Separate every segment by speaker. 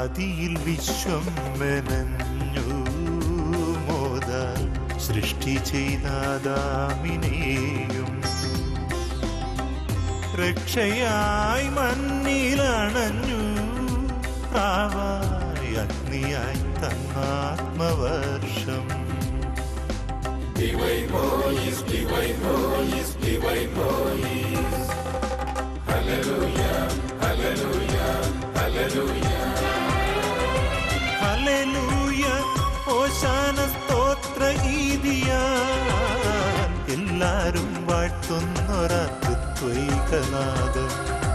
Speaker 1: ആദിയിൽ വിശ്വം മെനഞ്ഞു മോദാൽ സൃഷ്ടി ചെയ്താദാമിനെയും രക്ഷയായി മണ്ണിലണഞ്ഞു പ്രാവായി അഗ്നിയായി തന്നാത്മവർഷം ഹല്ലേലൂയ ഓശാന സ്തോത്ര ഗീതിയ എല്ലാരും വാഴ്ത്തുന്നൊരത്വൈകനാഥം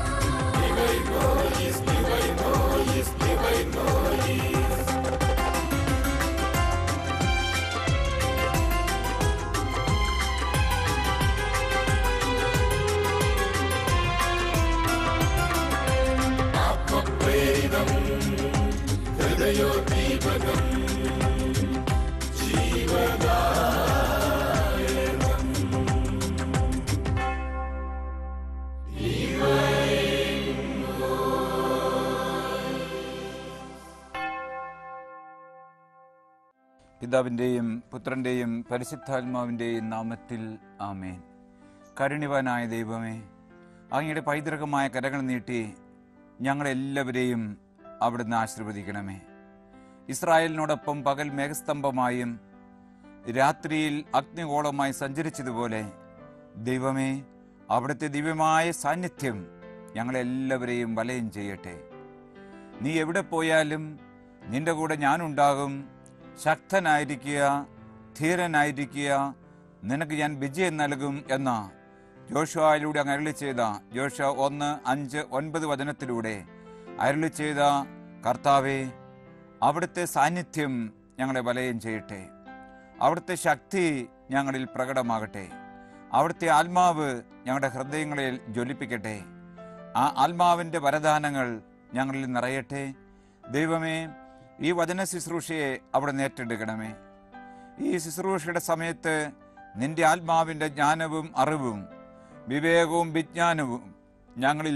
Speaker 2: പിതാവിൻ്റെയും പുത്രൻ്റെയും പരിശുദ്ധാത്മാവിൻ്റെയും നാമത്തിൽ ആമേൻ കരുണിവാനായ ദൈവമേ അങ്ങയുടെ പൈതൃകമായ കരങ്ങൾ നീട്ടി ഞങ്ങളെല്ലാവരെയും അവിടുന്ന് ആശീർവദിക്കണമേ ഇസ്രായേലിനോടൊപ്പം പകൽ മേഘസ്തംഭമായും രാത്രിയിൽ അഗ്നിഗോളമായി സഞ്ചരിച്ചതുപോലെ ദൈവമേ അവിടുത്തെ ദിവ്യമായ സാന്നിധ്യം ഞങ്ങളെല്ലാവരെയും വലയം ചെയ്യട്ടെ നീ എവിടെ പോയാലും നിന്റെ കൂടെ ഞാനുണ്ടാകും ശക്തനായിരിക്കുക ധീരനായിരിക്കുക നിനക്ക് ഞാൻ വിജയം നൽകും എന്ന ജോഷുവായിലൂടെ അങ്ങ് അരുളി ചെയ്ത ജോഷ ഒന്ന് അഞ്ച് ഒൻപത് വചനത്തിലൂടെ അരുളി ചെയ്ത കർത്താവെ അവിടുത്തെ സാന്നിധ്യം ഞങ്ങളെ വലയം ചെയ്യട്ടെ അവിടുത്തെ ശക്തി ഞങ്ങളിൽ പ്രകടമാകട്ടെ അവിടുത്തെ ആത്മാവ് ഞങ്ങളുടെ ഹൃദയങ്ങളിൽ ജ്വലിപ്പിക്കട്ടെ ആ ആത്മാവിൻ്റെ വരദാനങ്ങൾ ഞങ്ങളിൽ നിറയട്ടെ ദൈവമേ ഈ വചന ശുശ്രൂഷയെ അവിടെ നേറ്റെടുക്കണമേ ഈ ശുശ്രൂഷയുടെ സമയത്ത് നിന്റെ ആത്മാവിൻ്റെ ജ്ഞാനവും അറിവും വിവേകവും വിജ്ഞാനവും ഞങ്ങളിൽ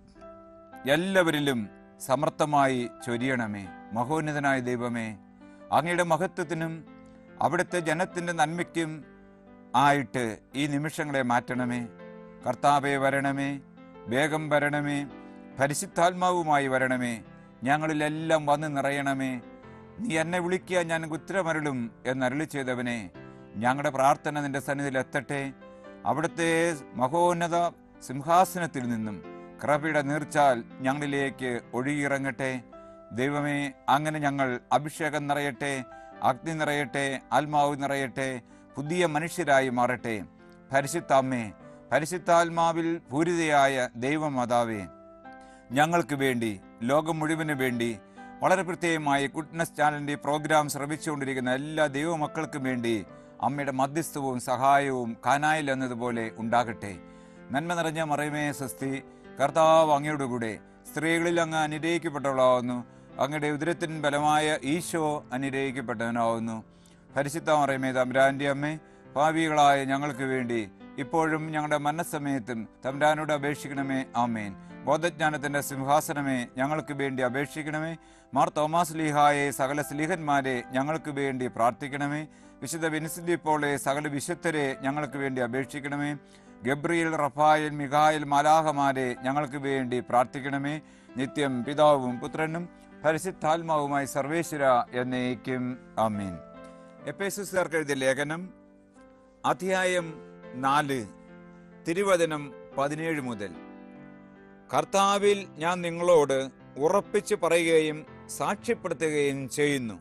Speaker 2: എല്ലാവരിലും സമർത്ഥമായി ചൊരിയണമേ മഹോന്നതനായ ദൈവമേ അങ്ങയുടെ മഹത്വത്തിനും അവിടുത്തെ ജനത്തിൻ്റെ നന്മയ്ക്കും ആയിട്ട് ഈ നിമിഷങ്ങളെ മാറ്റണമേ കർത്താവെ വരണമേ വേഗം വരണമേ പരിശുദ്ധാത്മാവുമായി വരണമേ ഞങ്ങളിലെല്ലാം വന്ന് നിറയണമേ നീ എന്നെ വിളിക്കുക ഞാൻ ഉത്തരമരുളും എന്നരുളി ചെയ്തവനെ ഞങ്ങളുടെ പ്രാർത്ഥന നിന്റെ സന്നിധിയിൽ എത്തട്ടെ അവിടുത്തെ മഹോന്നത സിംഹാസനത്തിൽ നിന്നും കൃപയുടെ നീർച്ചാൽ ഞങ്ങളിലേക്ക് ഒഴുകിയിറങ്ങട്ടെ ദൈവമേ അങ്ങനെ ഞങ്ങൾ അഭിഷേകം നിറയട്ടെ അഗ്നി നിറയട്ടെ ആത്മാവ് നിറയട്ടെ പുതിയ മനുഷ്യരായി മാറട്ടെ പരിശുദ്ധാമ്മേ പരിശുദ്ധാത്മാവിൽ പൂരിതയായ ദൈവമാതാവേ ഞങ്ങൾക്ക് വേണ്ടി ലോകം മുഴുവന് വേണ്ടി വളരെ പ്രത്യേകമായി ഗുഡ്നസ് ചാനലിൻ്റെ പ്രോഗ്രാം ശ്രമിച്ചുകൊണ്ടിരിക്കുന്ന എല്ലാ ദൈവമക്കൾക്കും വേണ്ടി അമ്മയുടെ മധ്യസ്ഥവും സഹായവും കാനായിൽ എന്നതുപോലെ ഉണ്ടാകട്ടെ നന്മ നിറഞ്ഞ മറയമേ സ്വസ്തി കർത്താവ് അങ്ങയുടെ കൂടെ സ്ത്രീകളിൽ അങ്ങ് അനുഗ്രഹിക്കപ്പെട്ടവളാവുന്നു അങ്ങയുടെ ഉദരത്തിൻ ബലമായ ഈശോ അനുഗ്രഹിക്കപ്പെട്ടവനാവുന്നു പരിശുദ്ധ മറയമേ തമ്പുരാൻ്റെ അമ്മേ ഭാവികളായ ഞങ്ങൾക്ക് വേണ്ടി ഇപ്പോഴും ഞങ്ങളുടെ മരണസമയത്തും തമ്പുരാനോട് അപേക്ഷിക്കണമേ ആമേൻ ബോധജ്ഞാനത്തിന്റെ സിംഹാസനമേ ഞങ്ങൾക്ക് വേണ്ടി അപേക്ഷിക്കണമേ മാർ തോമാസ് ലീഹായെ സകല സ്ലീഹന്മാരെ ഞങ്ങൾക്ക് വേണ്ടി പ്രാർത്ഥിക്കണമേ വിശുദ്ധ വിൻസിന്റെ പോളെ സകല വിശുദ്ധരെ ഞങ്ങൾക്ക് വേണ്ടി അപേക്ഷിക്കണമേ ഗബ്രിയേൽ റഫായൽ മിഖായൽ മാലാഹമാരെ ഞങ്ങൾക്ക് വേണ്ടി പ്രാർത്ഥിക്കണമേ നിത്യം പിതാവും പുത്രനും പരിശുദ്ധാത്മാവുമായി സർവേശ്വര എന്നേക്കും ആമീൻ എപ്പേസുകാർക്ക് എഴുതിയ ലേഖനം അധ്യായം നാല് തിരുവചനം പതിനേഴ് മുതൽ കർത്താവിൽ ഞാൻ നിങ്ങളോട് ഉറപ്പിച്ചു പറയുകയും സാക്ഷ്യപ്പെടുത്തുകയും ചെയ്യുന്നു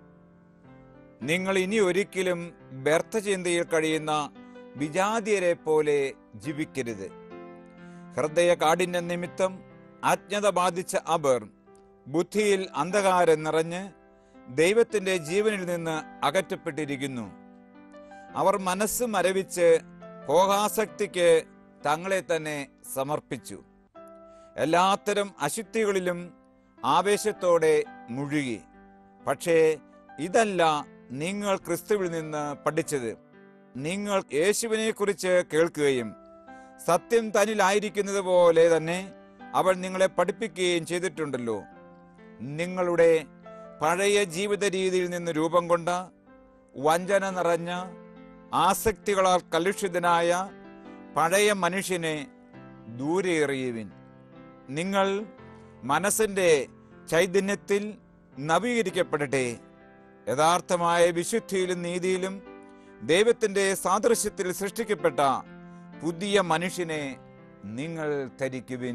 Speaker 2: നിങ്ങൾ ഇനി ഒരിക്കലും വ്യർത്ഥചിന്തയിൽ കഴിയുന്ന വിജാതിയരെ പോലെ ജീവിക്കരുത് ഹൃദയ കാഠിന്യ നിമിത്തം അജ്ഞത ബാധിച്ച അവർ ബുദ്ധിയിൽ അന്ധകാരം നിറഞ്ഞ് ദൈവത്തിന്റെ ജീവനിൽ നിന്ന് അകറ്റപ്പെട്ടിരിക്കുന്നു അവർ മനസ്സ് മരവിച്ച് ഭോഗാസക്തിക്ക് തങ്ങളെ തന്നെ സമർപ്പിച്ചു എല്ലാത്തരം അശുദ്ധികളിലും ആവേശത്തോടെ മുഴുകി പക്ഷേ ഇതല്ല നിങ്ങൾ ക്രിസ്തുവിൽ നിന്ന് പഠിച്ചത് നിങ്ങൾ യേശുവിനെ കുറിച്ച് കേൾക്കുകയും സത്യം തന്നിലായിരിക്കുന്നത് പോലെ തന്നെ അവൾ നിങ്ങളെ പഠിപ്പിക്കുകയും ചെയ്തിട്ടുണ്ടല്ലോ നിങ്ങളുടെ പഴയ ജീവിത രീതിയിൽ നിന്ന് രൂപം കൊണ്ട വഞ്ചന നിറഞ്ഞ ആസക്തികളാൽ കലുഷിതനായ പഴയ മനുഷ്യനെ ദൂരെ എറിയുവിൻ നിങ്ങൾ മനസ്സിൻ്റെ ചൈതന്യത്തിൽ നവീകരിക്കപ്പെടട്ടെ യഥാർത്ഥമായ വിശുദ്ധിയിലും നീതിയിലും ദൈവത്തിൻ്റെ സാദൃശ്യത്തിൽ സൃഷ്ടിക്കപ്പെട്ട പുതിയ മനുഷ്യനെ നിങ്ങൾ ധരിക്കുവിൻ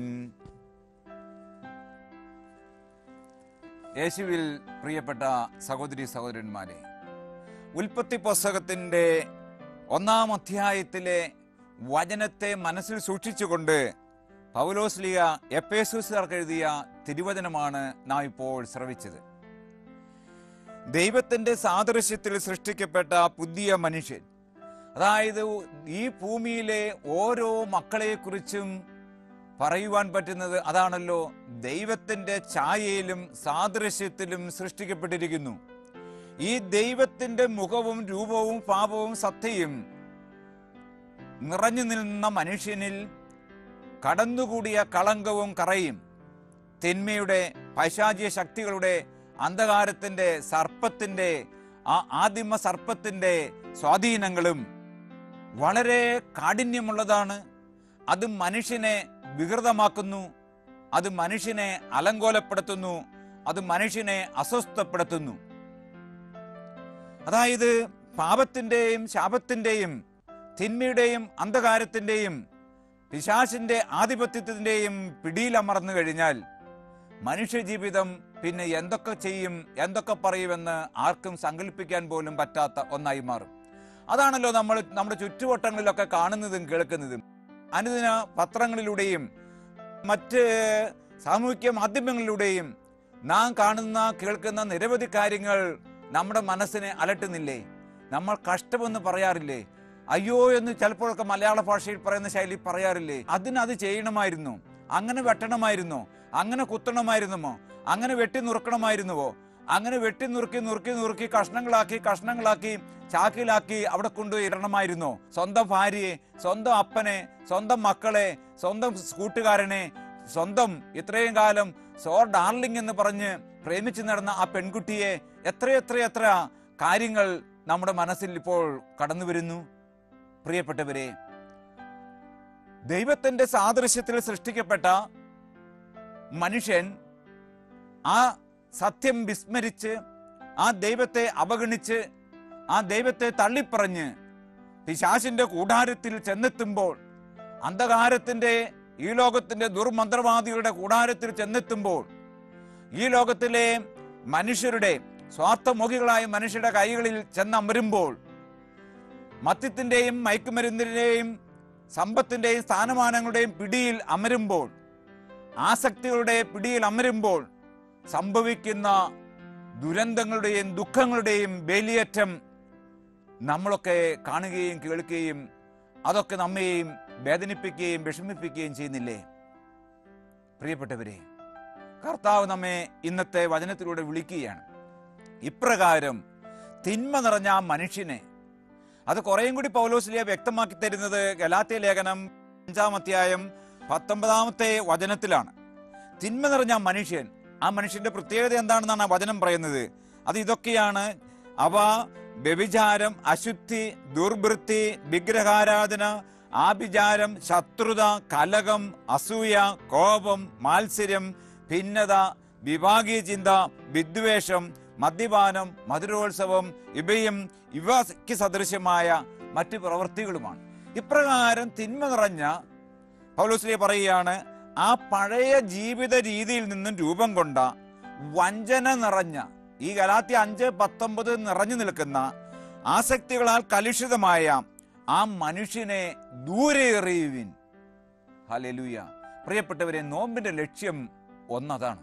Speaker 2: യേശുവിൽ പ്രിയപ്പെട്ട സഹോദരി സഹോദരന്മാരെ ഉൽപ്പത്തി പുസ്തകത്തിൻ്റെ ഒന്നാം അധ്യായത്തിലെ വചനത്തെ മനസ്സിൽ സൂക്ഷിച്ചുകൊണ്ട് പൗലോസ്ലിയ എപ്പേസൂസുകാർക്ക് എഴുതിയ തിരുവചനമാണ് നാം ഇപ്പോൾ ശ്രവിച്ചത് ദൈവത്തിൻ്റെ സാദൃശ്യത്തിൽ സൃഷ്ടിക്കപ്പെട്ട പുതിയ മനുഷ്യൻ അതായത് ഈ ഭൂമിയിലെ ഓരോ മക്കളെക്കുറിച്ചും പറയുവാൻ പറ്റുന്നത് അതാണല്ലോ ദൈവത്തിൻ്റെ ഛായയിലും സാദൃശ്യത്തിലും സൃഷ്ടിക്കപ്പെട്ടിരിക്കുന്നു ഈ ദൈവത്തിൻ്റെ മുഖവും രൂപവും പാപവും സത്തയും നിറഞ്ഞു നിന്ന മനുഷ്യനിൽ കടന്നുകൂടിയ കളങ്കവും കറയും തിന്മയുടെ പൈശാചിക ശക്തികളുടെ അന്ധകാരത്തിൻ്റെ സർപ്പത്തിൻ്റെ ആ ആദിമ സർപ്പത്തിൻ്റെ സ്വാധീനങ്ങളും വളരെ കാഠിന്യമുള്ളതാണ് അത് മനുഷ്യനെ വികൃതമാക്കുന്നു അത് മനുഷ്യനെ അലങ്കോലപ്പെടുത്തുന്നു അത് മനുഷ്യനെ അസ്വസ്ഥപ്പെടുത്തുന്നു അതായത് പാപത്തിൻ്റെയും ശാപത്തിൻ്റെയും തിന്മയുടെയും അന്ധകാരത്തിൻ്റെയും പിശാചിൻ്റെ ആധിപത്യത്തിൻ്റെയും പിടിയിലമർന്നു കഴിഞ്ഞാൽ മനുഷ്യജീവിതം പിന്നെ എന്തൊക്കെ ചെയ്യും എന്തൊക്കെ പറയുമെന്ന് ആർക്കും സങ്കല്പിക്കാൻ പോലും പറ്റാത്ത ഒന്നായി മാറും അതാണല്ലോ നമ്മൾ നമ്മുടെ ചുറ്റുവട്ടങ്ങളിലൊക്കെ കാണുന്നതും കേൾക്കുന്നതും അനുദിന പത്രങ്ങളിലൂടെയും മറ്റ് സാമൂഹ്യ മാധ്യമങ്ങളിലൂടെയും നാം കാണുന്ന കേൾക്കുന്ന നിരവധി കാര്യങ്ങൾ നമ്മുടെ മനസ്സിനെ അലട്ടുന്നില്ലേ നമ്മൾ കഷ്ടമെന്ന് പറയാറില്ലേ അയ്യോ എന്ന് ചിലപ്പോഴൊക്കെ മലയാള ഭാഷയിൽ പറയുന്ന ശൈലി പറയാറില്ലേ അതിന് അത് ചെയ്യണമായിരുന്നു അങ്ങനെ വെട്ടണമായിരുന്നോ അങ്ങനെ കുത്തണമായിരുന്നുമോ അങ്ങനെ വെട്ടി നുറുക്കണമായിരുന്നുവോ അങ്ങനെ വെട്ടി നുറുക്കി നുറുക്കി നുറുക്കി കഷ്ണങ്ങളാക്കി കഷ്ണങ്ങളാക്കി ചാക്കിലാക്കി അവിടെ കൊണ്ടുപോയി ഇടണമായിരുന്നോ സ്വന്തം ഭാര്യയെ സ്വന്തം അപ്പനെ സ്വന്തം മക്കളെ സ്വന്തം കൂട്ടുകാരനെ സ്വന്തം ഇത്രയും കാലം സോ ഡാർലിംഗ് എന്ന് പറഞ്ഞ് പ്രേമിച്ചു നടന്ന ആ പെൺകുട്ടിയെ എത്രയെത്ര എത്ര കാര്യങ്ങൾ നമ്മുടെ മനസ്സിൽ ഇപ്പോൾ കടന്നു വരുന്നു പ്രിയപ്പെട്ടവരെ ദൈവത്തിന്റെ സാദൃശ്യത്തിൽ സൃഷ്ടിക്കപ്പെട്ട മനുഷ്യൻ ആ സത്യം വിസ്മരിച്ച് ആ ദൈവത്തെ അവഗണിച്ച് ആ ദൈവത്തെ തള്ളിപ്പറഞ്ഞ് പിശാശിന്റെ കൂടാരത്തിൽ ചെന്നെത്തുമ്പോൾ അന്ധകാരത്തിന്റെ ഈ ലോകത്തിന്റെ ദുർമന്ത്രവാദികളുടെ കൂടാരത്തിൽ ചെന്നെത്തുമ്പോൾ ഈ ലോകത്തിലെ മനുഷ്യരുടെ സ്വാർത്ഥമുഖികളായ മനുഷ്യരുടെ കൈകളിൽ ചെന്നമരുമ്പോൾ മദ്യത്തിന്റെയും മയക്കുമരുന്നിന്റെയും സമ്പത്തിന്റെയും സ്ഥാനമാനങ്ങളുടെയും പിടിയിൽ അമരുമ്പോൾ ആസക്തികളുടെ പിടിയിൽ അമരുമ്പോൾ സംഭവിക്കുന്ന ദുരന്തങ്ങളുടെയും ദുഃഖങ്ങളുടെയും വേലിയേറ്റം നമ്മളൊക്കെ കാണുകയും കേൾക്കുകയും അതൊക്കെ നമ്മെയും വേദനിപ്പിക്കുകയും വിഷമിപ്പിക്കുകയും ചെയ്യുന്നില്ലേ പ്രിയപ്പെട്ടവരെ കർത്താവ് നമ്മെ ഇന്നത്തെ വചനത്തിലൂടെ വിളിക്കുകയാണ് ഇപ്രകാരം തിന്മ നിറഞ്ഞ ആ മനുഷ്യനെ അത് കുറേയും കൂടി പൗലോസ്ലിയ വ്യക്തമാക്കി തരുന്നത് ഗലാത്യ ലേഖനം അഞ്ചാം അധ്യായം പത്തൊമ്പതാമത്തെ വചനത്തിലാണ് തിന്മ നിറഞ്ഞ ആ മനുഷ്യൻ ആ മനുഷ്യന്റെ പ്രത്യേകത എന്താണെന്നാണ് ആ വചനം പറയുന്നത് അത് ഇതൊക്കെയാണ് അവ വ്യഭിചാരം അശുദ്ധി ദുർവൃത്തി വിഗ്രഹാരാധന ആഭിചാരം ശത്രുത കലകം അസൂയ കോപം മാത്സര്യം ഭിന്നത വിഭാഗീയ ചിന്ത വിദ്വേഷം മദ്യപാനം മധുരോത്സവം ഇവയും ഇവയ്ക്ക് സദൃശ്യമായ മറ്റു പ്രവൃത്തികളുമാണ് ഇപ്രകാരം തിന്മ നിറഞ്ഞ പൗലോസ്ലിയ പറയുകയാണ് ആ പഴയ ജീവിത രീതിയിൽ നിന്നും രൂപം കൊണ്ട വഞ്ചന നിറഞ്ഞ ഈ ഗലാത്തി അഞ്ച് പത്തൊമ്പത് നിറഞ്ഞു നിൽക്കുന്ന ആസക്തികളാൽ കലുഷിതമായ ആ മനുഷ്യനെ ദൂരെ എറിയുവിൻ ഹലലുയ പ്രിയപ്പെട്ടവരെ നോമ്പിന്റെ ലക്ഷ്യം ഒന്നതാണ്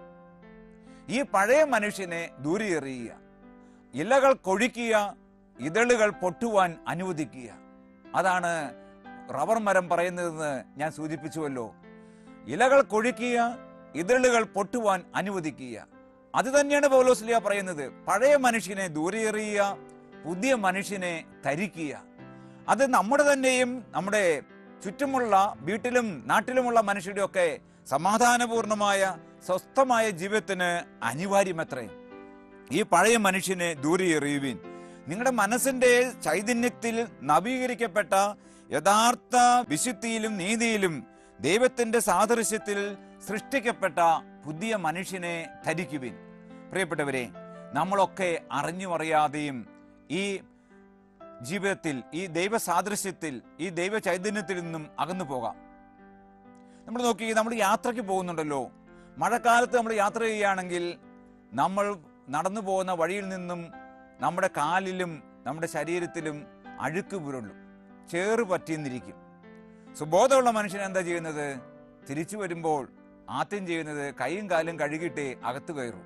Speaker 2: ഈ പഴയ മനുഷ്യനെ ദൂരെ എറിയുക ഇലകൾ കൊഴിക്കുക ഇതളുകൾ പൊട്ടുവാൻ അനുവദിക്കുക അതാണ് റബ്ബർ മരം പറയുന്നതെന്ന് ഞാൻ സൂചിപ്പിച്ചുവല്ലോ ഇലകൾ കൊഴിക്കുക ഇതളുകൾ പൊട്ടുവാൻ അനുവദിക്കുക അത് തന്നെയാണ് പൗലോസ്ലിയ പറയുന്നത് പഴയ മനുഷ്യനെ ദൂരെ എറിയുക പുതിയ മനുഷ്യനെ ധരിക്കുക അത് നമ്മുടെ തന്നെയും നമ്മുടെ ചുറ്റുമുള്ള വീട്ടിലും നാട്ടിലുമുള്ള മനുഷ്യരുടെയൊക്കെ സമാധാനപൂർണമായ സ്വസ്ഥമായ ജീവിതത്തിന് അനിവാര്യമത്രേ ഈ പഴയ മനുഷ്യനെ ദൂരെ എറിയുവിൻ നിങ്ങളുടെ മനസ്സിന്റെ ചൈതന്യത്തിൽ നവീകരിക്കപ്പെട്ട യഥാർത്ഥ വിശുദ്ധിയിലും നീതിയിലും ദൈവത്തിന്റെ സാദൃശ്യത്തിൽ സൃഷ്ടിക്കപ്പെട്ട പുതിയ മനുഷ്യനെ ധരിക്കുവിൻ പ്രിയപ്പെട്ടവരെ നമ്മളൊക്കെ അറിഞ്ഞും അറിയാതെയും ഈ ജീവിതത്തിൽ ഈ ദൈവ സാദൃശ്യത്തിൽ ഈ ദൈവ ചൈതന്യത്തിൽ നിന്നും അകന്നു പോകാം നമ്മൾ നോക്കി നമ്മൾ യാത്രയ്ക്ക് പോകുന്നുണ്ടല്ലോ മഴക്കാലത്ത് നമ്മൾ യാത്ര ചെയ്യുകയാണെങ്കിൽ നമ്മൾ നടന്നു പോകുന്ന വഴിയിൽ നിന്നും നമ്മുടെ കാലിലും നമ്മുടെ ശരീരത്തിലും അഴുക്ക് പുരളും ചേറ് പറ്റിയെന്നിരിക്കും സുബോധമുള്ള മനുഷ്യൻ എന്താ ചെയ്യുന്നത് തിരിച്ചു വരുമ്പോൾ ആദ്യം ചെയ്യുന്നത് കൈയും കാലും കഴുകിയിട്ടേ അകത്ത് കയറും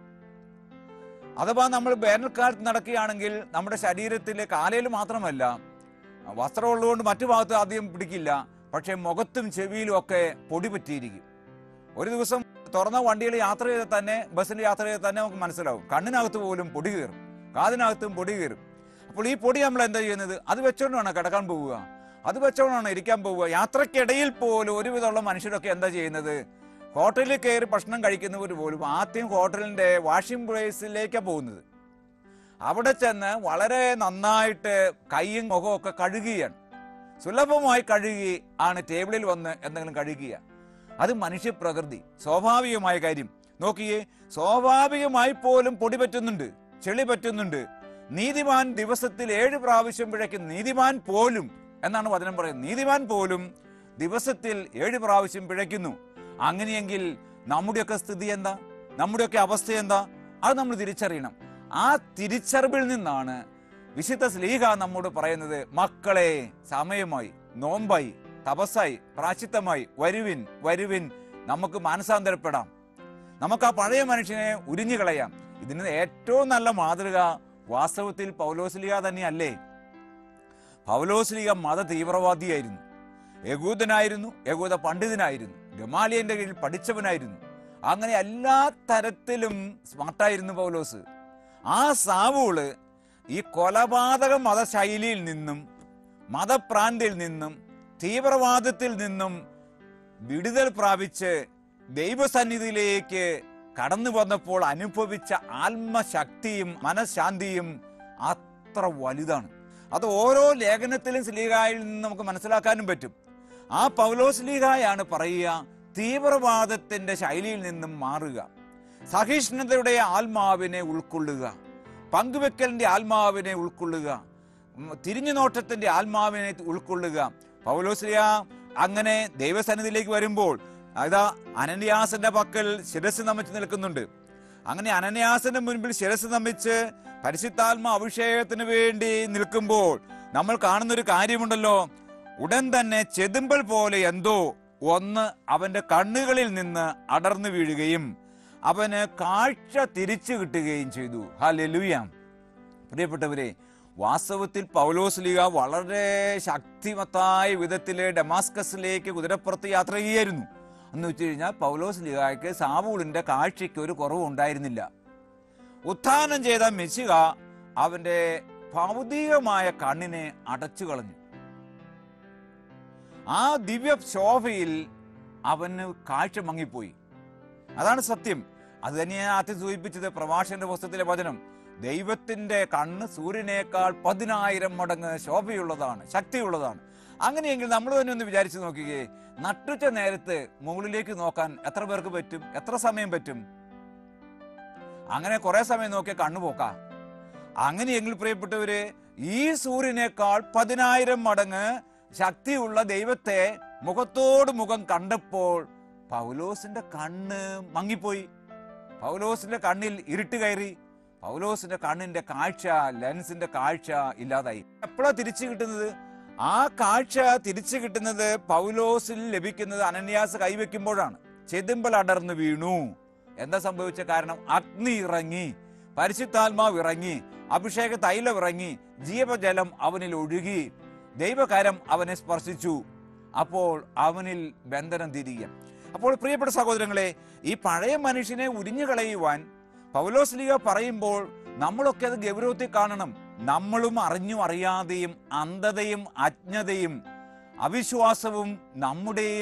Speaker 2: അഥവാ നമ്മൾ വേനൽക്കാലത്ത് നടക്കുകയാണെങ്കിൽ നമ്മുടെ ശരീരത്തിലെ കാലയിൽ മാത്രമല്ല വസ്ത്രം ഉള്ളതുകൊണ്ട് മറ്റു ഭാഗത്ത് അധികം പിടിക്കില്ല പക്ഷേ മുഖത്തും ചെവിയിലും ഒക്കെ പൊടി പറ്റിയിരിക്കും ഒരു ദിവസം തുറന്ന വണ്ടിയിൽ യാത്ര ചെയ്താൽ തന്നെ ബസ്സിൽ യാത്ര ചെയ്താൽ തന്നെ നമുക്ക് മനസ്സിലാവും കണ്ണിനകത്ത് പോലും പൊടി കയറും കാതിനകത്തും പൊടി കയറും അപ്പോൾ ഈ പൊടി നമ്മൾ എന്താ ചെയ്യുന്നത് അത് വെച്ചോണ്ടാണ് കിടക്കാൻ പോവുക അത് വെച്ചോണ്ടാണ് ഇരിക്കാൻ പോവുക യാത്രക്കിടയിൽ പോലും ഒരുവിധമുള്ള മനുഷ്യരൊക്കെ എന്താ ചെയ്യുന്നത് ഹോട്ടലിൽ കയറി ഭക്ഷണം കഴിക്കുന്നവർ പോലും ആദ്യം ഹോട്ടലിന്റെ വാഷിംഗ് പ്ലേസിലേക്കാണ് പോകുന്നത് അവിടെ ചെന്ന് വളരെ നന്നായിട്ട് കൈയും മുഖവും ഒക്കെ കഴുകുകയാണ് സുലഭമായി കഴുകി ആണ് ടേബിളിൽ വന്ന് എന്തെങ്കിലും കഴുകുക അത് മനുഷ്യപ്രകൃതി സ്വാഭാവികമായ കാര്യം നോക്കിയേ സ്വാഭാവികമായി പോലും പൊടി പറ്റുന്നുണ്ട് ചെളി പറ്റുന്നുണ്ട് നീതിമാൻ ദിവസത്തിൽ ഏഴ് പ്രാവശ്യം പിഴയ്ക്കും നീതിമാൻ പോലും എന്നാണ് വചനം പറയുന്നത് നീതിമാൻ പോലും ദിവസത്തിൽ ഏഴ് പ്രാവശ്യം പിഴയ്ക്കുന്നു അങ്ങനെയെങ്കിൽ നമ്മുടെയൊക്കെ സ്ഥിതി എന്താ നമ്മുടെയൊക്കെ അവസ്ഥ എന്താ അത് നമ്മൾ തിരിച്ചറിയണം ആ തിരിച്ചറിവിൽ നിന്നാണ് വിശുദ്ധ സ്ലീഹ നമ്മോട് പറയുന്നത് മക്കളെ സമയമായി നോമ്പായി തപസ്സായി പ്രാശിത്തമായി വരുവിൻ വരുവിൻ നമുക്ക് മാനസാന്തരപ്പെടാം നമുക്ക് ആ പഴയ മനുഷ്യനെ ഉരിഞ്ഞു കളയാം ഇതിന് ഏറ്റവും നല്ല മാതൃക വാസ്തവത്തിൽ പൗലോസ്ലിക തന്നെയല്ലേ പൗലോസ്ലിക മത തീവ്രവാദിയായിരുന്നു യകൂദനായിരുന്നു യകൂദ പണ്ഡിതനായിരുന്നു ഗമാലിയന്റെ കീഴിൽ പഠിച്ചവനായിരുന്നു അങ്ങനെ എല്ലാ തരത്തിലും സ്മാർട്ടായിരുന്നു പൗലോസ് ആ സാവൂള് ഈ കൊലപാതക മതശൈലിയിൽ നിന്നും മതഭ്രാന്തിയിൽ നിന്നും തീവ്രവാദത്തിൽ നിന്നും വിടുതൽ പ്രാപിച്ച് ദൈവസന്നിധിയിലേക്ക് കടന്നു വന്നപ്പോൾ അനുഭവിച്ച ആത്മശക്തിയും മനഃശാന്തിയും അത്ര വലുതാണ് അത് ഓരോ ലേഖനത്തിലും സ്ലീഹായിൽ നിന്ന് നമുക്ക് മനസ്സിലാക്കാനും പറ്റും ആ പൗലോസ് ലീഹായാണ് പറയുക തീവ്രവാദത്തിന്റെ ശൈലിയിൽ നിന്നും മാറുക സഹിഷ്ണുതയുടെ ആത്മാവിനെ ഉൾക്കൊള്ളുക പങ്കുവെക്കലിന്റെ ആത്മാവിനെ ഉൾക്കൊള്ളുക ഉം, തിരിഞ്ഞുനോട്ടത്തിന്റെ ആത്മാവിനെ ഉൾക്കൊള്ളുക പൗലോസ്ലിയ അങ്ങനെ ദൈവസന്നിധിയിലേക്ക് വരുമ്പോൾ അതാ അനന്യാസന്റെ പക്കൽ ശിരസ് നമിച്ച് നിൽക്കുന്നുണ്ട് അങ്ങനെ അനന്യാസന്റെ മുൻപിൽ ശിരസ് നമിച്ച് പരിശുദ്ധാത്മ അഭിഷേകത്തിന് വേണ്ടി നിൽക്കുമ്പോൾ നമ്മൾ കാണുന്ന ഒരു കാര്യമുണ്ടല്ലോ ഉടൻ തന്നെ ചെതുമ്പൽ പോലെ എന്തോ ഒന്ന് അവന്റെ കണ്ണുകളിൽ നിന്ന് അടർന്നു വീഴുകയും അവന് കാഴ്ച തിരിച്ചു കിട്ടുകയും ചെയ്തു ഹാലെലുയാം പ്രിയപ്പെട്ടവരെ വാസ്തവത്തിൽ പൗലോസ്ലിക വളരെ ശക്തിമത്തായ വിധത്തിൽ ഡെമാസ്കസിലേക്ക് കുതിരപ്പുറത്ത് യാത്ര ചെയ്യുകയായിരുന്നു എന്ന് വെച്ച് കഴിഞ്ഞാൽ പൗലോസ്ലിഗായ്ക്ക് സാവൂളിന്റെ കാഴ്ചയ്ക്ക് ഒരു കുറവും ഉണ്ടായിരുന്നില്ല ഉത്ഥാനം ചെയ്ത മെസ്സിക അവന്റെ ഭൗതികമായ കണ്ണിനെ അടച്ചു കളഞ്ഞു ആ ദിവ്യ ശോഭയിൽ അവന് കാഴ്ച മങ്ങിപ്പോയി അതാണ് സത്യം അത് തന്നെയാണ് ആദ്യം സൂചിപ്പിച്ചത് പ്രഭാഷന്റെ പുസ്തകത്തിലെ വചനം ദൈവത്തിന്റെ കണ്ണ് സൂര്യനേക്കാൾ പതിനായിരം മടങ്ങ് ശോഭയുള്ളതാണ് ശക്തിയുള്ളതാണ് അങ്ങനെയെങ്കിൽ നമ്മൾ തന്നെ ഒന്ന് വിചാരിച്ചു നോക്കുകയെ നട്ടുച്ച നേരത്ത് മുകളിലേക്ക് നോക്കാൻ എത്ര പേർക്ക് പറ്റും എത്ര സമയം പറ്റും അങ്ങനെ കുറെ സമയം നോക്കിയാൽ കണ്ണു പോക്കാം അങ്ങനെയെങ്കിൽ പ്രിയപ്പെട്ടവര് ഈ സൂര്യനേക്കാൾ പതിനായിരം മടങ്ങ് ശക്തിയുള്ള ദൈവത്തെ മുഖത്തോട് മുഖം കണ്ടപ്പോൾ പൗലോസിന്റെ കണ്ണ് മങ്ങിപ്പോയി പൗലോസിന്റെ കണ്ണിൽ ഇരുട്ട് കയറി പൗലോസിന്റെ കണ്ണിന്റെ കാഴ്ച ലെൻസിന്റെ കാഴ്ച ഇല്ലാതായി എപ്പോഴാ തിരിച്ചു കിട്ടുന്നത് ആ കാഴ്ച തിരിച്ചു കിട്ടുന്നത് പൗലോസിൽ ലഭിക്കുന്നത് അനന്യാസ് കൈവെക്കുമ്പോഴാണ് ചെതുമ്പൽ അടർന്നു വീണു എന്താ സംഭവിച്ച കാരണം അഗ്നി ഇറങ്ങി പരിശുദ്ധാത്മാവ് ഇറങ്ങി അഭിഷേക തൈലം ഇറങ്ങി ജീവജലം അവനിൽ ഒഴുകി ദൈവകരം അവനെ സ്പർശിച്ചു അപ്പോൾ അവനിൽ ബന്ധനം തിരികെ അപ്പോൾ പ്രിയപ്പെട്ട സഹോദരങ്ങളെ ഈ പഴയ മനുഷ്യനെ ഉരിഞ്ഞു കളയുവാൻ പൗലോസ്ലിക പറയുമ്പോൾ നമ്മളൊക്കെ അത് ഗൗരവത്തിൽ കാണണം നമ്മളും അറിഞ്ഞും അറിയാതെയും അന്ധതയും അജ്ഞതയും അവിശ്വാസവും നമ്മുടെയും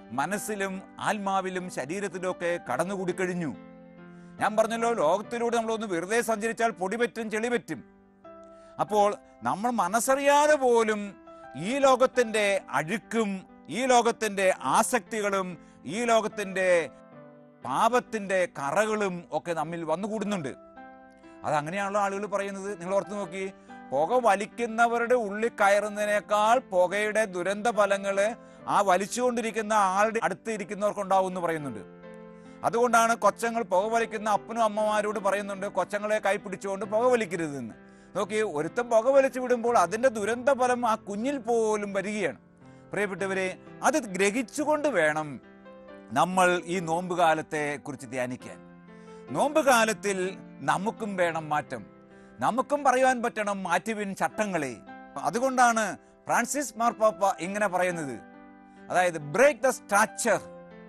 Speaker 2: മനസ്സിലും ആത്മാവിലും ശരീരത്തിലും ഒക്കെ കടന്നുകൂടി കഴിഞ്ഞു ഞാൻ പറഞ്ഞല്ലോ ലോകത്തിലൂടെ നമ്മളൊന്ന് വെറുതെ സഞ്ചരിച്ചാൽ പൊടി പറ്റും ചെളി പറ്റും അപ്പോൾ നമ്മൾ മനസ്സറിയാതെ പോലും ഈ ലോകത്തിന്റെ അഴുക്കും ഈ ലോകത്തിന്റെ ആസക്തികളും ഈ ലോകത്തിന്റെ പാപത്തിന്റെ കറകളും ഒക്കെ നമ്മിൽ വന്നുകൂടുന്നുണ്ട് അതങ്ങനെയാണല്ലോ ആളുകൾ പറയുന്നത് നിങ്ങൾ ഓർത്ത് നോക്കി പുക വലിക്കുന്നവരുടെ ഉള്ളിൽ കയറുന്നതിനേക്കാൾ പുകയുടെ ദുരന്ത ഫലങ്ങള് ആ വലിച്ചുകൊണ്ടിരിക്കുന്ന ആളുടെ അടുത്ത് ഇരിക്കുന്നവർക്കുണ്ടാവും എന്ന് പറയുന്നുണ്ട് അതുകൊണ്ടാണ് കൊച്ചങ്ങൾ പുക വലിക്കുന്ന അപ്പനും അമ്മമാരോട് പറയുന്നുണ്ട് കൊച്ചങ്ങളെ കൈ പിടിച്ചുകൊണ്ട് പുക വലിക്കരുതെന്ന് നോക്കി ഒരുത്തം പുക വലിച്ചു വിടുമ്പോൾ അതിന്റെ ദുരന്ത ഫലം ആ കുഞ്ഞിൽ പോലും വരികയാണ് പ്രിയപ്പെട്ടവരെ അത് ഗ്രഹിച്ചുകൊണ്ട് വേണം നമ്മൾ ഈ നോമ്പ് കാലത്തെ കുറിച്ച് ധ്യാനിക്കാൻ നോമ്പ് കാലത്തിൽ നമുക്കും വേണം മാറ്റം നമുക്കും പറയുവാൻ പറ്റണം മാറ്റുവിൻ ചട്ടങ്ങളെ അതുകൊണ്ടാണ് ഫ്രാൻസിസ് മാർപ്പാപ്പ ഇങ്ങനെ പറയുന്നത് അതായത് ബ്രേക്ക് ദ സ്ട്രാക്ചർ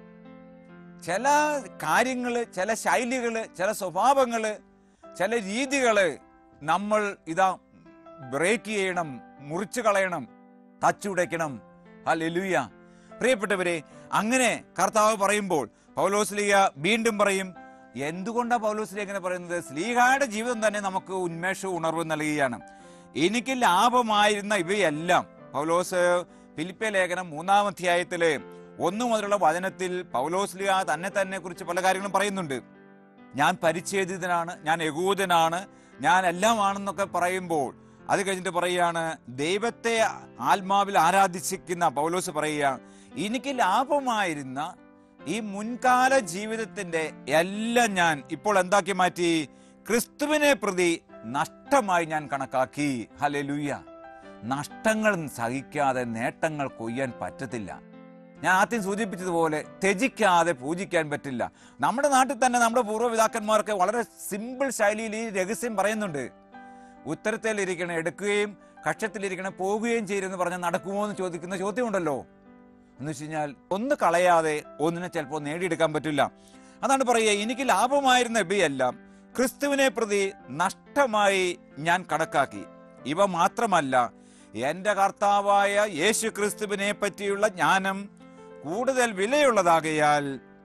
Speaker 2: ചില കാര്യങ്ങള് ചില ശൈലികള് ചില സ്വഭാവങ്ങള് ചില രീതികള് നമ്മൾ ഇതാ ബ്രേക്ക് ചെയ്യണം മുറിച്ചു കളയണം തച്ചുടയ്ക്കണം ഹല്ലേലൂയ പ്രിയപ്പെട്ടവരെ അങ്ങനെ കർത്താവ് പറയുമ്പോൾ പൗലോസ്ലിയ വീണ്ടും പറയും എന്തുകൊണ്ടാ പൗലോസ്ലിയ ഇങ്ങനെ പറയുന്നത് സ്ലീഹായുടെ ജീവിതം തന്നെ നമുക്ക് ഉന്മേഷവും ഉണർവും നൽകുകയാണ് എനിക്ക് ലാഭമായിരുന്ന ഇവയെല്ലാം പൗലോസ് ഫിലിപ്പെ ലേഖനം മൂന്നാം അധ്യായത്തില് ഒന്നു മുതലുള്ള വചനത്തിൽ പൗലോസ്ലിയ തന്നെ തന്നെ കുറിച്ച് പല കാര്യങ്ങളും പറയുന്നുണ്ട് ഞാൻ പരിച്ഛേദിതനാണ് ഞാൻ യകൂദനാണ് ഞാൻ എല്ലാമാണെന്നൊക്കെ പറയുമ്പോൾ അത് കഴിഞ്ഞിട്ട് പറയുകയാണ് ദൈവത്തെ ആത്മാവിൽ ആരാധിച്ചിരിക്കുന്ന പൗലോസ് പറയുക എനിക്ക് ലാഭമായിരുന്ന ഈ മുൻകാല ജീവിതത്തിന്റെ എല്ലാം ഞാൻ ഇപ്പോൾ എന്താക്കി മാറ്റി ക്രിസ്തുവിനെ പ്രതി നഷ്ടമായി ഞാൻ കണക്കാക്കി ഹല്ലേലൂയ നഷ്ടങ്ങൾ സഹിക്കാതെ നേട്ടങ്ങൾ കൊയ്യാൻ പറ്റത്തില്ല ഞാൻ ആദ്യം സൂചിപ്പിച്ചതുപോലെ ത്യജിക്കാതെ പൂജിക്കാൻ പറ്റില്ല നമ്മുടെ നാട്ടിൽ തന്നെ നമ്മുടെ പൂർവ്വപിതാക്കന്മാർക്ക് വളരെ സിമ്പിൾ ശൈലിയിൽ ഈ രഹസ്യം പറയുന്നുണ്ട് ഉത്തരത്തിലിരിക്കണം എടുക്കുകയും കക്ഷത്തിലിരിക്കണം പോവുകയും ചെയ്തെന്ന് പറഞ്ഞാൽ നടക്കുമോ എന്ന് ചോദിക്കുന്ന ചോദ്യമുണ്ടല്ലോ എന്ന് വെച്ച് കഴിഞ്ഞാൽ ഒന്ന് കളയാതെ ഒന്നിനെ ചിലപ്പോൾ നേടിയെടുക്കാൻ പറ്റില്ല അതാണ് പറയുക എനിക്ക് ലാഭമായിരുന്ന ഇവയെല്ലാം ക്രിസ്തുവിനെ പ്രതി നഷ്ടമായി ഞാൻ കണക്കാക്കി ഇവ മാത്രമല്ല എന്റെ കർത്താവായ യേശു ക്രിസ്തുവിനെ പറ്റിയുള്ള ജ്ഞാനം കൂടുതൽ വിലയുള്ളതാകയാൽ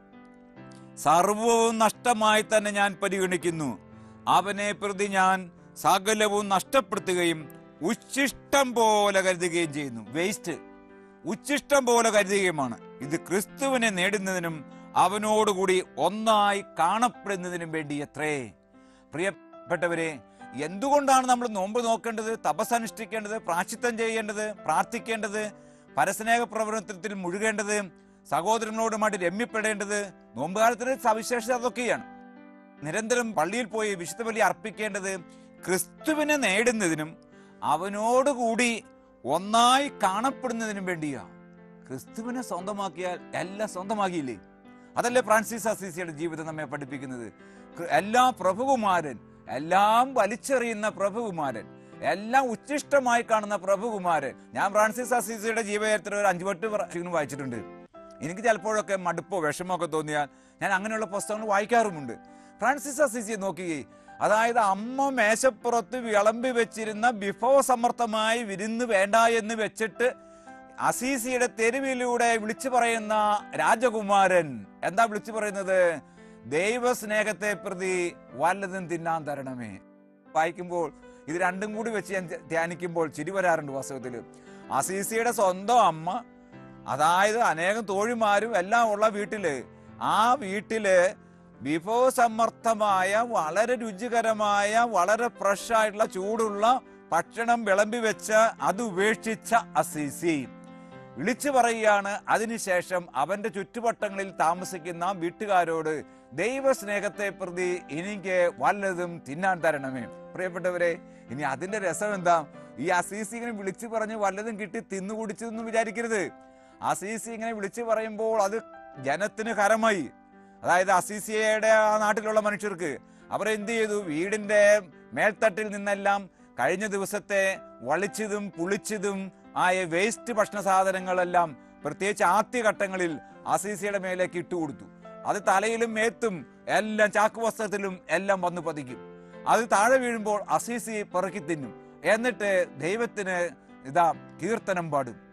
Speaker 2: സർവവും നഷ്ടമായി തന്നെ ഞാൻ പരിഗണിക്കുന്നു അവനെ പ്രതി ഞാൻ സകലവും നഷ്ടപ്പെടുത്തുകയും ഉച്ഛിഷ്ടം പോലെ കരുതുകയും ചെയ്യുന്നു വേസ്റ്റ് ഉച്ഛിഷ്ടം പോലെ കരുതുകയുമാണ് ഇത് ക്രിസ്തുവിനെ നേടുന്നതിനും അവനോടുകൂടി ഒന്നായി കാണപ്പെടുന്നതിനും വേണ്ടി എത്രേ പ്രിയപ്പെട്ടവരെ എന്തുകൊണ്ടാണ് നമ്മൾ നോമ്പ് നോക്കേണ്ടത് തപസ് അനുഷ്ഠിക്കേണ്ടത് പ്രാശ്ചിത്തം ചെയ്യേണ്ടത് പ്രാർത്ഥിക്കേണ്ടത് പരസ്നേഹ പ്രവർത്തനത്തിൽ മുഴുകേണ്ടത് സഹോദരങ്ങളോടുമായിട്ട് രമ്യപ്പെടേണ്ടത് നോമ്പുകാലത്തിന് സവിശേഷത അതൊക്കെയാണ് നിരന്തരം പള്ളിയിൽ പോയി വിശുദ്ധ ബലി അർപ്പിക്കേണ്ടത് ക്രിസ്തുവിനെ നേടുന്നതിനും അവനോടുകൂടി ഒന്നായി കാണപ്പെടുന്നതിനും വേണ്ടിയാ ക്രിസ്തുവിനെ സ്വന്തമാക്കിയാൽ എല്ലാം സ്വന്തമാക്കിയില്ലേ അതല്ലേ ഫ്രാൻസിസ് അസീസിയുടെ ജീവിതം നമ്മെ പഠിപ്പിക്കുന്നത് ക്രി- എല്ലാ പ്രഭുകുമാരൻ എല്ലാം വലിച്ചെറിയുന്ന പ്രഭുകുമാരൻ എല്ലാം ഉച്ഛിഷ്ടമായി കാണുന്ന പ്രഭുകുമാരൻ ഞാൻ ഫ്രാൻസിസ് അസീസിയുടെ ജീവചരിത്രം ഒരു അഞ്ചു പത്ത് പ്രാവശ്യം വായിച്ചിട്ടുണ്ട് എനിക്ക് ചിലപ്പോഴൊക്കെ മടുപ്പോ വിഷമോ ഒക്കെ തോന്നിയാൽ ഞാൻ അങ്ങനെയുള്ള പുസ്തകങ്ങൾ വായിക്കാറുമുണ്ട് ഫ്രാൻസിസ് അസീസിയെ നോക്കുകയെ അതായത് അമ്മ മേശപ്പുറത്ത് വിളമ്പി വെച്ചിരുന്ന വിഭവസമർത്ഥമായി വിരുന്ന് വേണ്ട എന്ന് വെച്ചിട്ട് അസീസിയുടെ തെരുവിലൂടെ വിളിച്ചു പറയുന്ന രാജകുമാരൻ എന്താ വിളിച്ചു പറയുന്നത് ദൈവസ്നേഹത്തെ പ്രതി വല്ലതും തിന്നാൻ തരണമേ വായിക്കുമ്പോൾ ഇത് രണ്ടും കൂടി വെച്ച് ഞാൻ ധ്യാനിക്കുമ്പോൾ ചിരി വരാറുണ്ട് വാസ്തവത്തിൽ അസീസിയുടെ സ്വന്തം അമ്മ അതായത് അനേകം തോഴിമാരും എല്ലാം ഉള്ള വീട്ടില് ആ വീട്ടില് വിഭവസമർത്ഥമായ വളരെ രുചികരമായ വളരെ ഫ്രഷ് ആയിട്ടുള്ള ചൂടുള്ള ഭക്ഷണം വിളമ്പി വെച്ച് അത് ഉപേക്ഷിച്ച അസീസി വിളിച്ചു പറയുകയാണ് അതിനുശേഷം അവന്റെ ചുറ്റുവട്ടങ്ങളിൽ താമസിക്കുന്ന വീട്ടുകാരോട് ദൈവസ്നേഹത്തെ പ്രതി എനിക്ക് വല്ലതും തിന്നാൻ തരണമേ പ്രിയപ്പെട്ടവരെ ഇനി അതിന്റെ രസം എന്താ ഈ അസീസി ഇങ്ങനെ വിളിച്ചു പറഞ്ഞ് വല്ലതും കിട്ടി തിന്നു കുടിച്ചതെന്ന് വിചാരിക്കരുത് അസീസി ഇങ്ങനെ വിളിച്ചു പറയുമ്പോൾ അത് ജനത്തിന് ഹരമായി അതായത് അസീസിയയുടെ ആ നാട്ടിലുള്ള മനുഷ്യർക്ക് അവർ എന്ത് ചെയ്തു വീടിന്റെ മേൽത്തട്ടിൽ നിന്നെല്ലാം കഴിഞ്ഞ ദിവസത്തെ വളിച്ചതും പുളിച്ചതും ആയ വേസ്റ്റ് ഭക്ഷണ സാധനങ്ങളെല്ലാം പ്രത്യേകിച്ച് ആദ്യഘട്ടങ്ങളിൽ അസീസിയുടെ മേലേക്ക് ഇട്ടുകൊടുത്തു അത് തലയിലും മേത്തും എല്ലാം ചാക്ക് വസ്ത്രത്തിലും എല്ലാം വന്നു പതിക്കും അത് താഴെ വീഴുമ്പോൾ അസീസി പെറുക്കി തിന്നും എന്നിട്ട് ദൈവത്തിന് ഇതാ കീർത്തനം പാടും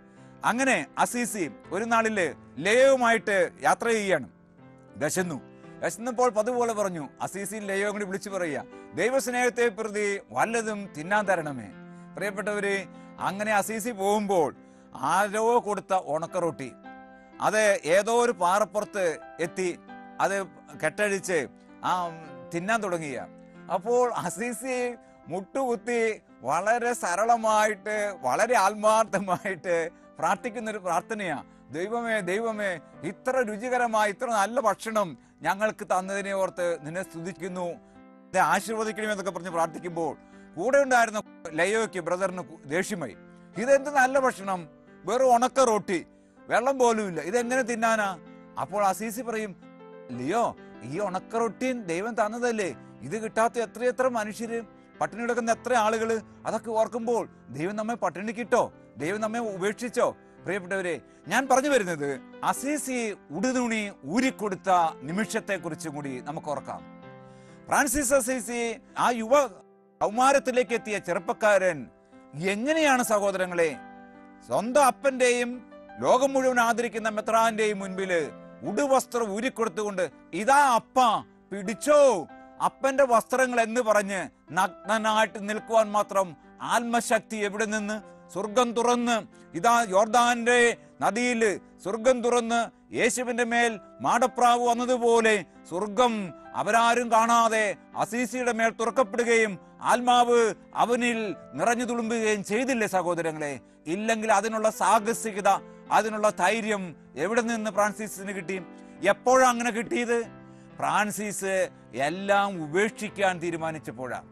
Speaker 2: അങ്ങനെ അസീസി ഒരു നാളില് ലയവുമായിട്ട് യാത്ര ചെയ്യുകയാണ് ദശന്നു ദശന്നപ്പോൾ പതുപോലെ പറഞ്ഞു അസീസിൻ ലയവും കൂടി വിളിച്ചു പറയുക ദൈവസ്നേഹത്തെ പ്രതി വല്ലതും തിന്നാൻ തരണമേ പ്രിയപ്പെട്ടവര് അങ്ങനെ അസീസി പോകുമ്പോൾ ആരോ കൊടുത്ത ഉണക്കറൊട്ടി അത് ഏതോ ഒരു പാറപ്പുറത്ത് എത്തി അത് കെട്ടഴിച്ച് ആ തിന്നാൻ തുടങ്ങിയ അപ്പോൾ അസീസി മുട്ടുകുത്തി വളരെ സരളമായിട്ട് വളരെ ആത്മാർത്ഥമായിട്ട് പ്രാർത്ഥിക്കുന്ന ഒരു പ്രാർത്ഥനയാ ദൈവമേ ദൈവമേ ഇത്ര രുചികരമായ ഇത്ര നല്ല ഭക്ഷണം ഞങ്ങൾക്ക് തന്നതിനെ ഓർത്ത് നിന്നെ സ്തുതിക്കുന്നു എന്നെ ആശീർവദിക്കണമെന്നൊക്കെ പറഞ്ഞ് പ്രാർത്ഥിക്കുമ്പോൾ കൂടെ ഉണ്ടായിരുന്ന ലയോയ്ക്ക് ബ്രദറിന് കു- ദേഷ്യമായി ഇതെന്ത് നല്ല ഭക്ഷണം വെറും ഉണക്ക റൊട്ടി വെള്ളം പോലും ഇല്ല ഇതെങ്ങനെ തിന്നാനാ അപ്പോൾ അസീസി പറയും ലിയോ ഈ ഉണക്ക റൊട്ടിയും ദൈവം തന്നതല്ലേ ഇത് കിട്ടാത്ത എത്രയെത്ര മനുഷ്യര് പട്ടിണി കിടക്കുന്ന എത്ര ആളുകള് അതൊക്കെ ഓർക്കുമ്പോൾ ദൈവം നമ്മെ പട്ടിണി കിട്ടോ ദൈവം നമ്മെ ഉപേക്ഷിച്ചോ പ്രിയപ്പെട്ടവരെ ഞാൻ പറഞ്ഞു വരുന്നത് അസീസി ഉടുതുണി ഊരിക്കൊടുത്ത നിമിഷത്തെ കുറിച്ചും കൂടി നമുക്ക് ഓർക്കാം ഫ്രാൻസിസ് അസീസി ആ യുവ കൗമാരത്തിലേക്ക് എത്തിയ ചെറുപ്പക്കാരൻ എങ്ങനെയാണ് സഹോദരങ്ങളെ സ്വന്തം അപ്പന്റെയും ലോകം മുഴുവൻ ആദരിക്കുന്ന മെത്രാന്റെയും മുൻപില് ഉടുവസ്ത്രം ഊരിക്കൊടുത്തുകൊണ്ട് ഇതാ അപ്പ പിടിച്ചോ അപ്പന്റെ വസ്ത്രങ്ങൾ എന്ന് പറഞ്ഞ് നഗ്നനായിട്ട് നിൽക്കുവാൻ മാത്രം ആത്മശക്തി എവിടെ നിന്ന് സ്വർഗം തുറന്ന് ഇതാ യോർദാന്റെ നദിയില് സ്വർഗം തുറന്ന് യേശുവിന്റെ മേൽ മാടപ്രാവ് വന്നതുപോലെ സ്വർഗം അവരാരും കാണാതെ അസീസിയുടെ മേൽ തുറക്കപ്പെടുകയും ആത്മാവ് അവനിൽ നിറഞ്ഞു തുളുമ്പുകയും ചെയ്തില്ലേ സഹോദരങ്ങളെ ഇല്ലെങ്കിൽ അതിനുള്ള സാഹസികത അതിനുള്ള ധൈര്യം എവിടെ നിന്ന് ഫ്രാൻസിസിന് കിട്ടി എപ്പോഴാണ് അങ്ങനെ കിട്ടിയത് ഫ്രാൻസിസ് എല്ലാം ഉപേക്ഷിക്കാൻ തീരുമാനിച്ചപ്പോഴാണ്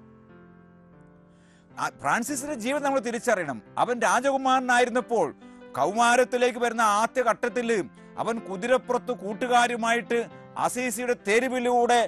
Speaker 2: ആ ഫ്രാൻസിസിന്റെ ജീവിതം നമ്മൾ തിരിച്ചറിയണം അവൻ രാജകുമാരനായിരുന്നപ്പോൾ കൗമാരത്തിലേക്ക് വരുന്ന ആദ്യ ഘട്ടത്തിൽ അവൻ കുതിരപ്പുറത്ത് കൂട്ടുകാരുമായിട്ട് അസീസിയുടെ തെരുവിലൂടെ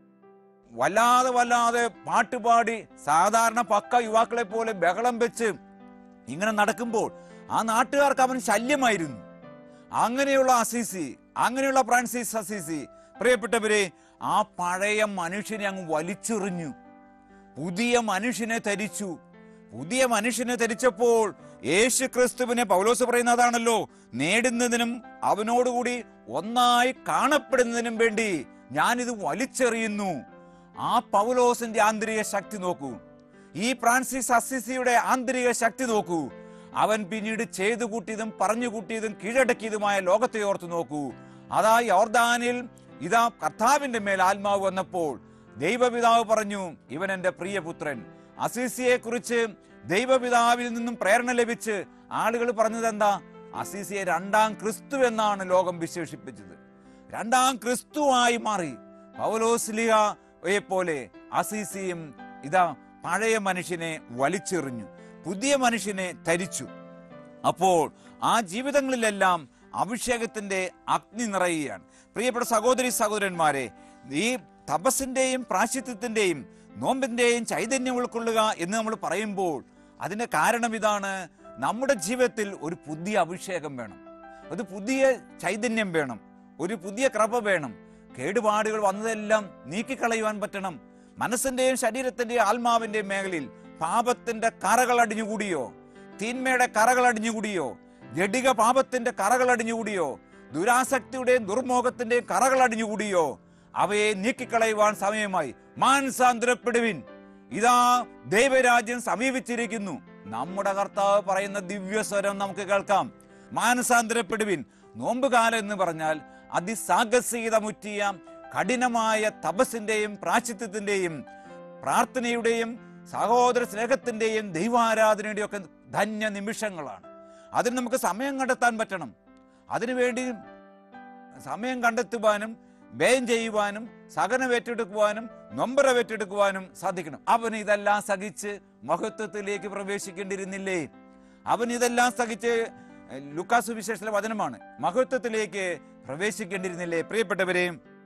Speaker 2: വല്ലാതെ വല്ലാതെ പാട്ടുപാടി സാധാരണ പക്ക യുവാക്കളെ പോലെ ബഹളം വെച്ച് ഇങ്ങനെ നടക്കുമ്പോൾ ആ നാട്ടുകാർക്ക് അവൻ ശല്യമായിരുന്നു അങ്ങനെയുള്ള അസീസി അങ്ങനെയുള്ള ഫ്രാൻസിസ് അസീസി പ്രിയപ്പെട്ടവരെ ആ പഴയ മനുഷ്യനെ അങ്ങ് വലിച്ചെറിഞ്ഞു പുതിയ മനുഷ്യനെ ധരിച്ചു പുതിയ മനുഷ്യനെ ധരിച്ചപ്പോൾ യേശു ക്രിസ്തുവിനെ പൗലോസ് പറയുന്നതാണല്ലോ നേടുന്നതിനും അവനോടുകൂടി ഒന്നായി കാണപ്പെടുന്നതിനും വേണ്ടി ഞാനിത് വലിച്ചെറിയുന്നു ആ പൗലോസിന്റെ ആന്തരിക ശക്തി നോക്കൂ ഈ ഫ്രാൻസിസ് അസിസിയുടെ ആന്തരിക ശക്തി നോക്കൂ അവൻ പിന്നീട് ചെയ്തു കൂട്ടിയതും പറഞ്ഞു കൂട്ടിയതും കീഴടക്കിയതുമായ ലോകത്തെ ഓർത്ത് നോക്കൂ അതാ യോർദാനിൽ ഇതാ കർത്താവിന്റെ മേൽ ആത്മാവ് വന്നപ്പോൾ ദൈവപിതാവ് പറഞ്ഞു ഇവൻ എന്റെ പ്രിയപുത്രൻ അസീസിയെ കുറിച്ച് ദൈവപിതാവിൽ നിന്നും പ്രേരണ ലഭിച്ച് ആളുകൾ പറഞ്ഞത് എന്താ അസീസിയെ രണ്ടാം ക്രിസ്തു എന്നാണ് ലോകം വിശേഷിപ്പിച്ചത് രണ്ടാം ക്രിസ്തുവായി മാറി പൗലോസ്ലിഹയെ പോലെ അസീസിയും ഇതാ പഴയ മനുഷ്യനെ വലിച്ചെറിഞ്ഞു പുതിയ മനുഷ്യനെ ധരിച്ചു അപ്പോൾ ആ ജീവിതങ്ങളിലെല്ലാം അഭിഷേകത്തിന്റെ അഗ്നി നിറയുകയാണ് പ്രിയപ്പെട്ട സഹോദരി സഹോദരന്മാരെ ഈ തപസ്സിന്റെയും പ്രാശിത്വത്തിന്റെയും നോമ്പിന്റെയും ചൈതന്യം ഉൾക്കൊള്ളുക എന്ന് നമ്മൾ പറയുമ്പോൾ അതിന്റെ കാരണം ഇതാണ് നമ്മുടെ ജീവിതത്തിൽ ഒരു പുതിയ അഭിഷേകം വേണം ഒരു പുതിയ ചൈതന്യം വേണം ഒരു പുതിയ കൃപ വേണം കേടുപാടുകൾ വന്നതെല്ലാം നീക്കിക്കളയുവാൻ പറ്റണം മനസ്സിന്റെയും ശരീരത്തിന്റെയും ആത്മാവിന്റെയും മേഖലയിൽ പാപത്തിന്റെ കറകൾ അടിഞ്ഞുകൂടിയോ തിന്മയുടെ കറകൾ അടിഞ്ഞുകൂടിയോ ജഡിക പാപത്തിന്റെ കറകൾ അടിഞ്ഞുകൂടിയോ ദുരാസക്തിയുടെയും ദുർമോഹത്തിന്റെയും കറകൾ അടിഞ്ഞുകൂടിയോ അവയെ നീക്കിക്കളയുവാൻ സമയമായി മാനസാന്തരപ്പെടുവിൻ ഇതാ ദൈവരാജ്യം സമീപിച്ചിരിക്കുന്നു നമ്മുടെ കർത്താവ് പറയുന്ന ദിവ്യസ്വരം നമുക്ക് കേൾക്കാം മാനസാന്തരപ്പെടുവിൻ നോമ്പുകാലം എന്ന് പറഞ്ഞാൽ അതിസാഹസികതമുറ്റിയ കഠിനമായ തപസ്സിന്റെയും പ്രാശിത്വത്തിന്റെയും പ്രാർത്ഥനയുടെയും സഹോദര സ്നേഹത്തിന്റെയും ദൈവാരാധനയുടെയും ഒക്കെ ധന്യ നിമിഷങ്ങളാണ് അതിന് നമുക്ക് സമയം കണ്ടെത്താൻ പറ്റണം അതിനുവേണ്ടി സമയം കണ്ടെത്തുവാനും വ്യയം ചെയ്യുവാനും സഹനം ഏറ്റെടുക്കുവാനും നൊമ്പരം ഏറ്റെടുക്കുവാനും സാധിക്കണം അവൻ ഇതെല്ലാം സഹിച്ച് മഹത്വത്തിലേക്ക് പ്രവേശിക്കേണ്ടിയിരുന്നില്ലേ അവൻ ഇതെല്ലാം സഹിച്ച് ലുക്കാസ് വിശേഷത്തിലെ വചനമാണ് മഹത്വത്തിലേക്ക് പ്രവേശിക്കേണ്ടിയിരുന്നില്ലേ പ്രിയപ്പെട്ടവരെ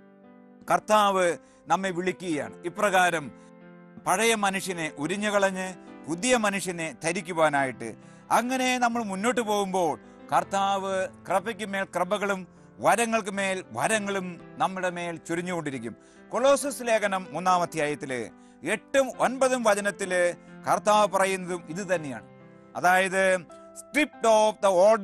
Speaker 2: കർത്താവ് നമ്മെ വിളിക്കുകയാണ് ഇപ്രകാരം പഴയ മനുഷ്യനെ ഉരിഞ്ഞുകളഞ്ഞ് പുതിയ മനുഷ്യനെ ധരിക്കുവാനായിട്ട് അങ്ങനെ നമ്മൾ മുന്നോട്ട് പോകുമ്പോൾ കർത്താവ് കൃപയ്ക്ക് മേൽ കൃപകളും വരങ്ങൾക്ക് മേൽ വരങ്ങളും നമ്മുടെ മേൽ ചുരിഞ്ഞുകൊണ്ടിരിക്കും കൊളോസസ് ലേഖനം മൂന്നാം അധ്യായത്തില് എട്ടും ഒൻപതും വചനത്തില് കർത്താവ് പറയുന്നതും ഇത് തന്നെയാണ് അതായത് stripped off the old self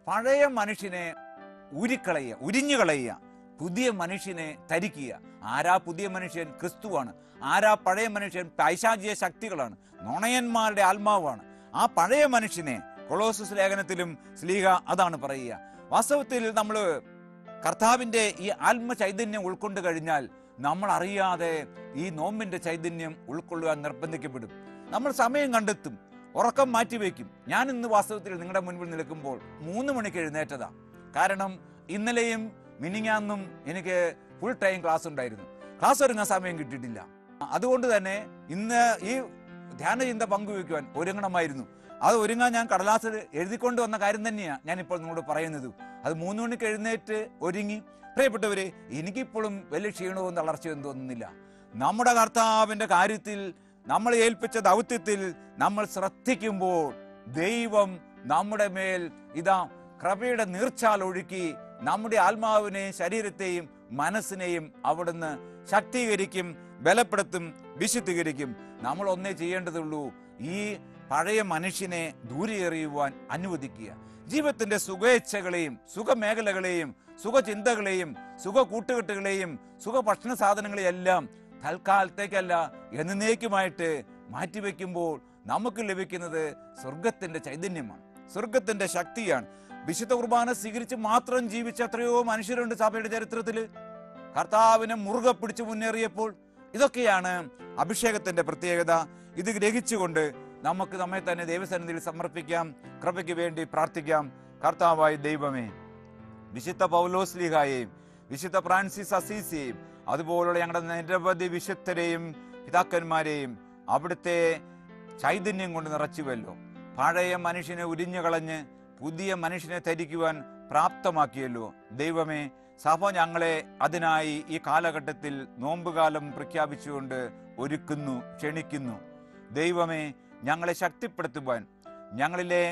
Speaker 2: പഴയ മനുഷ്യനെ ഊരിക്കളയുക ഉരിഞ്ഞു കളയുക പുതിയ മനുഷ്യനെ ധരിക്കുക ആരാ പുതിയ മനുഷ്യൻ ക്രിസ്തുവാണ് ആരാ പഴയ മനുഷ്യൻ പൈശാചിക ശക്തികളാണ് നുണയന്മാരുടെ ആത്മാവാണ് ആ പഴയ മനുഷ്യനെ കൊളോസസ് ലേഖനത്തിലും സ്ലീഹ അതാണ് പറയുക വാസ്തവത്തിൽ നമ്മൾ കർത്താവിൻ്റെ ഈ ആത്മ ചൈതന്യം ഉൾക്കൊണ്ട് കഴിഞ്ഞാൽ നമ്മൾ അറിയാതെ ഈ നോമ്പിന്റെ ചൈതന്യം ഉൾക്കൊള്ളുവാൻ നിർബന്ധിക്കപ്പെടും നമ്മൾ സമയം കണ്ടെത്തും ഉറക്കം മാറ്റിവെക്കും ഞാൻ ഇന്ന് വാസ്തവത്തിൽ നിങ്ങളുടെ മുൻപിൽ നിൽക്കുമ്പോൾ മൂന്ന് മണിക്ക് എഴുന്നേറ്റതാ കാരണം ഇന്നലെയും മിനിങ്ങാന്നും എനിക്ക് ഫുൾ ടൈം ക്ലാസ് ഉണ്ടായിരുന്നു ക്ലാസ് ഒരുങ്ങാൻ സമയം കിട്ടിയിട്ടില്ല അതുകൊണ്ട് തന്നെ ഇന്ന് ഈ ധ്യാനചിന്ത പങ്കുവെക്കുവാൻ ഒരുങ്ങണമായിരുന്നു അത് ഒരുങ്ങാൻ ഞാൻ കടലാസിൽ എഴുതിക്കൊണ്ട് വന്ന കാര്യം തന്നെയാണ് ഞാൻ ഇപ്പോൾ നിങ്ങളോട് പറയുന്നത് അത് മൂന്ന് മണിക്ക് എഴുന്നേറ്റ് ഒരുങ്ങി പ്രിയപ്പെട്ടവരെ എനിക്കിപ്പോഴും വലിയ ക്ഷീണവും തളർച്ചയും തോന്നുന്നില്ല നമ്മുടെ കർത്താവിന്റെ കാര്യത്തിൽ നമ്മൾ ഏൽപ്പിച്ച ദൗത്യത്തിൽ നമ്മൾ ശ്രദ്ധിക്കുമ്പോൾ ദൈവം നമ്മുടെ മേൽ ഇതാ കൃപയുടെ നീർച്ചാൽ ഒഴുക്കി നമ്മുടെ ആത്മാവിനെയും ശരീരത്തെയും മനസ്സിനെയും അവിടുന്ന് ശക്തീകരിക്കും ബലപ്പെടുത്തും വിശുദ്ധീകരിക്കും നമ്മൾ ഒന്നേ ചെയ്യേണ്ടതുള്ളൂ ഈ പഴയ മനുഷ്യനെ ദൂരെ എറിയുവാൻ അനുവദിക്കുക ജീവിതത്തിന്റെ സുഖേച്ഛകളെയും സുഖമേഖലകളെയും സുഖചിന്തകളെയും സുഖ കൂട്ടുകെട്ടുകളെയും സുഖ ഭക്ഷണ സാധനങ്ങളെയും എല്ലാം തൽക്കാലത്തേക്കല്ല എന്നേക്കുമായിട്ട് മാറ്റിവെക്കുമ്പോൾ നമുക്ക് ലഭിക്കുന്നത് സ്വർഗത്തിന്റെ ചൈതന്യമാണ് സ്വർഗത്തിന്റെ ശക്തിയാണ് വിശുദ്ധ കുർബാന സ്വീകരിച്ച് മാത്രം ജീവിച്ച എത്രയോ മനുഷ്യരുണ്ട് സഭയുടെ ചരിത്രത്തിൽ കർത്താവിനെ മുറുകെ പിടിച്ച് മുന്നേറിയപ്പോൾ ഇതൊക്കെയാണ് അഭിഷേകത്തിന്റെ പ്രത്യേകത ഇത് ഗ്രഹിച്ചുകൊണ്ട് നമുക്ക് നമ്മെ തന്നെ ദൈവസന്നിധിയിൽ സമർപ്പിക്കാം കൃപയ്ക്ക് വേണ്ടി പ്രാർത്ഥിക്കാം കർത്താവായ ദൈവമേ വിശുദ്ധ പൗലോസ്ലിഹായെയും വിശുദ്ധ ഫ്രാൻസിസ് അസീസിയെയും അതുപോലുള്ള ഞങ്ങളുടെ നിരവധി വിശുദ്ധരെയും പിതാക്കന്മാരെയും അവിടുത്തെ ചൈതന്യം കൊണ്ട് നിറച്ചുവല്ലോ പഴയ മനുഷ്യനെ ഉരിഞ്ഞു കളഞ്ഞ് പുതിയ മനുഷ്യനെ ധരിക്കുവാൻ പ്രാപ്തമാക്കിയല്ലോ ദൈവമേ സഭ ഞങ്ങളെ അതിനായി ഈ കാലഘട്ടത്തിൽ നോമ്പുകാലം പ്രഖ്യാപിച്ചുകൊണ്ട് ഒരുക്കുന്നു ക്ഷണിക്കുന്നു ദൈവമേ ഞങ്ങളെ ശക്തിപ്പെടുത്തുവാൻ ഞങ്ങളിലെ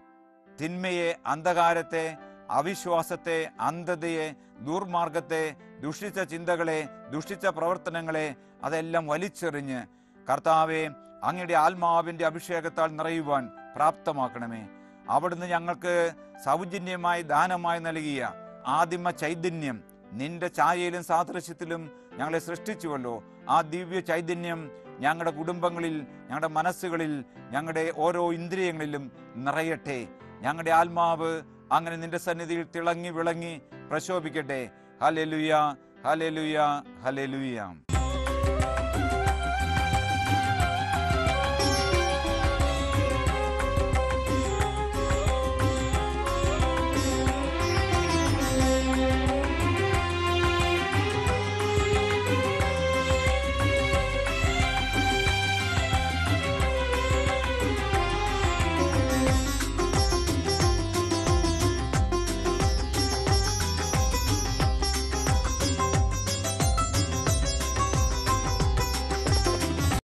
Speaker 2: തിന്മയെ അന്ധകാരത്തെ അവിശ്വാസത്തെ അന്ധതയെ ദുർമാർഗത്തെ ദുഷിച്ച ചിന്തകളെ ദുഷിച്ച പ്രവർത്തനങ്ങളെ അതെല്ലാം വലിച്ചെറിഞ്ഞ് കർത്താവെ അങ്ങയുടെ ആത്മാവിന്റെ അഭിഷേകത്താൽ നിറയുവാൻ പ്രാപ്തമാക്കണമേ അവിടുന്ന് ഞങ്ങൾക്ക് സൗജന്യമായി ദാനമായി നൽകിയ ആദിമ ചൈതന്യം നിന്റെ ഛായയിലും സാദൃശ്യത്തിലും ഞങ്ങളെ സൃഷ്ടിച്ചുവല്ലോ ആ ദിവ്യ ചൈതന്യം ഞങ്ങളുടെ കുടുംബങ്ങളിൽ ഞങ്ങളുടെ മനസ്സുകളിൽ ഞങ്ങളുടെ ഓരോ ഇന്ദ്രിയങ്ങളിലും നിറയട്ടെ ഞങ്ങളുടെ ആത്മാവ് അങ്ങനെ നിന്റെ സന്നിധിയിൽ തിളങ്ങി വിളങ്ങി പ്രശോഭിക്കട്ടെ ഹലെലുയ ഹലെലുയ ഹലെലുയ